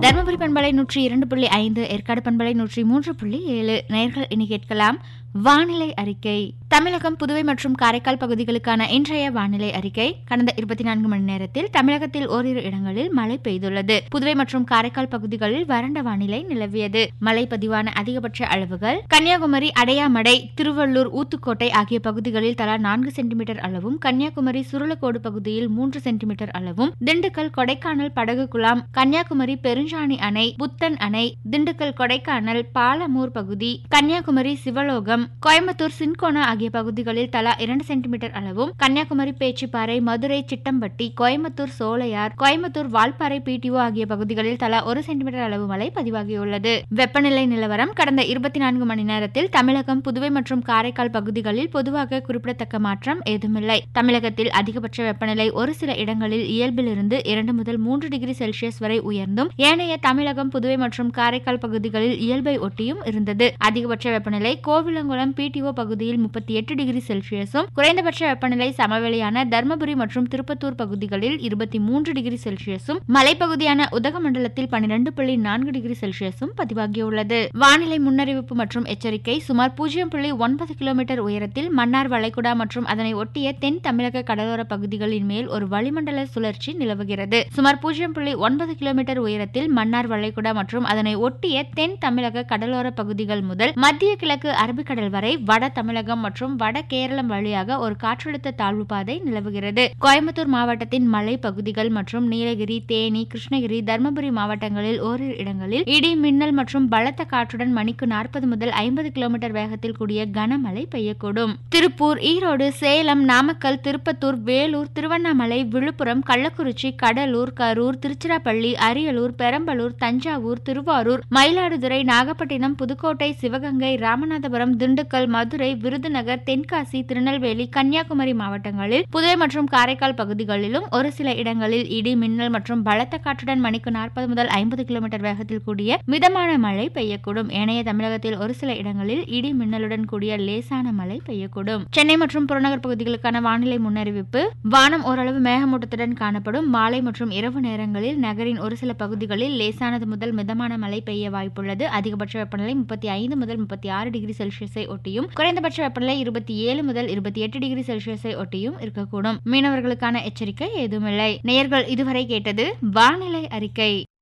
தருமபுரி பண்பலை நூற்றி இரண்டு புள்ளி ஐந்து ஏற்காடு பண்பலை நூற்றி மூன்று புள்ளி ஏழு நேர்கள் இனி கேட்கலாம் வானிலை அறிக்கை தமிழகம் புதுவை மற்றும் காரைக்கால் பகுதிகளுக்கான இன்றைய வானிலை அறிக்கை கடந்த இருபத்தி நான்கு மணி நேரத்தில் தமிழகத்தில் ஓரிரு இடங்களில் மழை பெய்துள்ளது புதுவை மற்றும் காரைக்கால் பகுதிகளில் வறண்ட வானிலை நிலவியது மழை பதிவான அதிகபட்ச அளவுகள் கன்னியாகுமரி அடையாமடை திருவள்ளூர் ஊத்துக்கோட்டை ஆகிய பகுதிகளில் தலா நான்கு சென்டிமீட்டர் அளவும் கன்னியாகுமரி சுருளக்கோடு பகுதியில் மூன்று சென்டிமீட்டர் அளவும் திண்டுக்கல் கொடைக்கானல் படகு குலாம் கன்னியாகுமரி பெருஞ்சாணி அணை புத்தன் அணை திண்டுக்கல் கொடைக்கானல் பாலமூர் பகுதி கன்னியாகுமரி சிவலோகம் கோயம்புத்தூர் சின்கோனா ஆகிய பகுதிகளில் தலா இரண்டு சென்டிமீட்டர் அளவும் கன்னியாகுமரி பேச்சிப்பாறை மதுரை சிட்டம்பட்டி கோயம்புத்தூர் சோலையார் கோயம்புத்தூர் வால்பாறை பிடிஓ ஆகிய பகுதிகளில் தலா ஒரு சென்டிமீட்டர் அளவு மழை பதிவாகியுள்ளது வெப்பநிலை நிலவரம் கடந்த இருபத்தி நான்கு மணி நேரத்தில் தமிழகம் புதுவை மற்றும் காரைக்கால் பகுதிகளில் பொதுவாக குறிப்பிடத்தக்க மாற்றம் ஏதுமில்லை தமிழகத்தில் அதிகபட்ச வெப்பநிலை ஒரு சில இடங்களில் இயல்பிலிருந்து இரண்டு முதல் மூன்று டிகிரி செல்சியஸ் வரை உயர்ந்தும் ஏனைய தமிழகம் புதுவை மற்றும் காரைக்கால் பகுதிகளில் இயல்பை ஒட்டியும் இருந்தது அதிகபட்ச வெப்பநிலை கோவிலங்குளம் பிடிஓ பகுதியில் முப்பத்தி எட்டு டிகிரி செல்சியஸும் குறைந்தபட்ச வெப்பநிலை சமவெளியான தர்மபுரி மற்றும் திருப்பத்தூர் பகுதிகளில் இருபத்தி மூன்று டிகிரி செல்சியஸும் மலைப்பகுதியான உதகமண்டலத்தில் பன்னிரண்டு புள்ளி நான்கு டிகிரி செல்சியஸும் பதிவாகியுள்ளது வானிலை முன்னறிவிப்பு மற்றும் எச்சரிக்கை சுமார் பூஜ்ஜியம் புள்ளி ஒன்பது கிலோமீட்டர் உயரத்தில் மன்னார் வளைகுடா மற்றும் அதனை ஒட்டிய தென் தமிழக கடலோர பகுதிகளின் மேல் ஒரு வளிமண்டல சுழற்சி நிலவுகிறது சுமார் பூஜ்ஜியம் புள்ளி ஒன்பது கிலோமீட்டர் உயரத்தில் மன்னார் வளைகுடா மற்றும் அதனை ஒட்டிய தென் தமிழக கடலோர பகுதிகள் முதல் மத்திய கிழக்கு அரபிக்கடல் வரை வட தமிழகம் மற்றும் வட கேரளம் வழியாக ஒரு காற்றழுத்த தாழ்வு பாதை நிலவுகிறது கோயம்புத்தூர் மாவட்டத்தின் மலை பகுதிகள் மற்றும் நீலகிரி தேனி கிருஷ்ணகிரி தர்மபுரி மாவட்டங்களில் ஓரிரு இடங்களில் இடி மின்னல் மற்றும் பலத்த காற்றுடன் மணிக்கு நாற்பது முதல் ஐம்பது கிலோமீட்டர் வேகத்தில் கூடிய கனமழை பெய்யக்கூடும் திருப்பூர் ஈரோடு சேலம் நாமக்கல் திருப்பத்தூர் வேலூர் திருவண்ணாமலை விழுப்புரம் கள்ளக்குறிச்சி கடலூர் கரூர் திருச்சிராப்பள்ளி அரியலூர் பெரம்பலூர் தஞ்சாவூர் திருவாரூர் மயிலாடுதுறை நாகப்பட்டினம் புதுக்கோட்டை சிவகங்கை ராமநாதபுரம் திண்டுக்கல் மதுரை விருதுநகர் தென்காசி திருநெல்வேலி கன்னியாகுமரி மாவட்டங்களில் புதுவை மற்றும் காரைக்கால் பகுதிகளிலும் ஒரு சில இடங்களில் இடி மின்னல் மற்றும் பலத்த காற்றுடன் மணிக்கு நாற்பது முதல் ஐம்பது கிலோமீட்டர் வேகத்தில் கூடிய மிதமான மழை பெய்யக்கூடும் ஏனைய தமிழகத்தில் ஒரு சில இடங்களில் இடி மின்னலுடன் கூடிய லேசான மழை பெய்யக்கூடும் சென்னை மற்றும் புறநகர் பகுதிகளுக்கான வானிலை முன்னறிவிப்பு வானம் ஓரளவு மேகமூட்டத்துடன் காணப்படும் மாலை மற்றும் இரவு நேரங்களில் நகரின் ஒரு சில பகுதிகளில் லேசானது முதல் மிதமான மழை பெய்ய வாய்ப்புள்ளது அதிகபட்ச வெப்பநிலை முப்பத்தி ஐந்து முதல் முப்பத்தி ஆறு டிகிரி செல்சியஸை ஒட்டியும் குறைந்தபட்ச வெப்பநிலை இருபத்தி ஏழு முதல் இருபத்தி எட்டு டிகிரி செல்சியஸை ஒட்டியும் இருக்கக்கூடும் மீனவர்களுக்கான எச்சரிக்கை ஏதுமில்லை நேயர்கள் இதுவரை கேட்டது வானிலை அறிக்கை